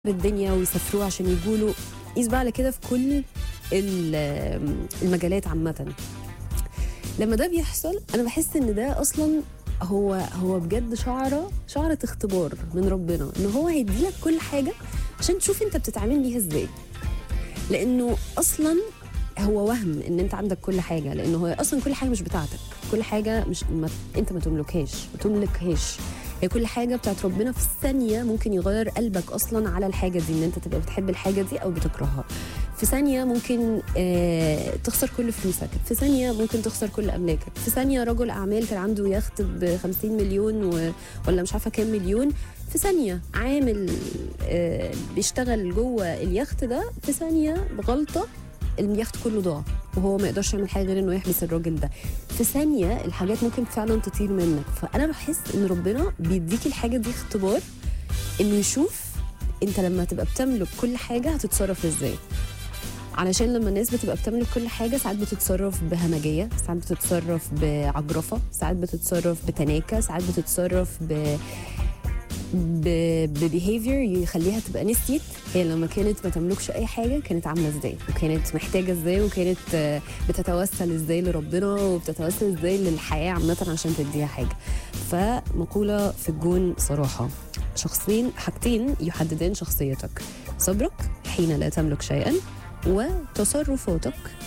الدنيا ويسافروه عشان يقولوا قيس بقى على كده في كل ال- المجالات عامة لما ده بيحصل انا بحس ان ده اصلا هو هو بجد شعره شعره اختبار من ربنا ان هو هيديلك كل حاجه عشان تشوف انت بتتعامل بيها ازاي لانه اصلا هو وهم ان انت عندك كل حاجه لانه هو اصلا كل حاجه مش بتاعتك كل حاجه مش ما انت ما تملكهاش ما تملكهاش هي كل حاجه بتاعت ربنا في ثانيه ممكن يغير قلبك اصلا على الحاجه دي ان انت تبقى بتحب الحاجه دي او بتكرهها في ثانيه ممكن آه تخسر كل فلوسك في ثانيه ممكن تخسر كل املاكك في ثانيه رجل اعمال كان عنده يخت ب 50 مليون و... ولا مش عارفه كام مليون في ثانيه عامل آه بيشتغل جوه اليخت ده في ثانيه بغلطه اليخت كله ضاع وهو ما يقدرش يعمل حاجه غير انه يحبس الراجل ده في ثانيه الحاجات ممكن فعلا تطير منك فانا بحس ان ربنا بيديك الحاجه دي اختبار انه يشوف انت لما تبقى بتملك كل حاجه هتتصرف ازاي علشان لما الناس بتبقى بتملك كل حاجه ساعات بتتصرف بهمجيه ساعات بتتصرف بعجرفه ساعات بتتصرف بتناكه ساعات بتتصرف ب ببيهيفير يخليها تبقى نسيت هي لما كانت ما تملكش اي حاجه كانت عامله ازاي وكانت محتاجه ازاي وكانت آه، بتتوسل ازاي لربنا وبتتوسل ازاي للحياه عامه عشان تديها حاجه فمقوله في الجون صراحه شخصين حاجتين يحددان شخصيتك صبرك حين لا تملك شيئا وتصرفاتك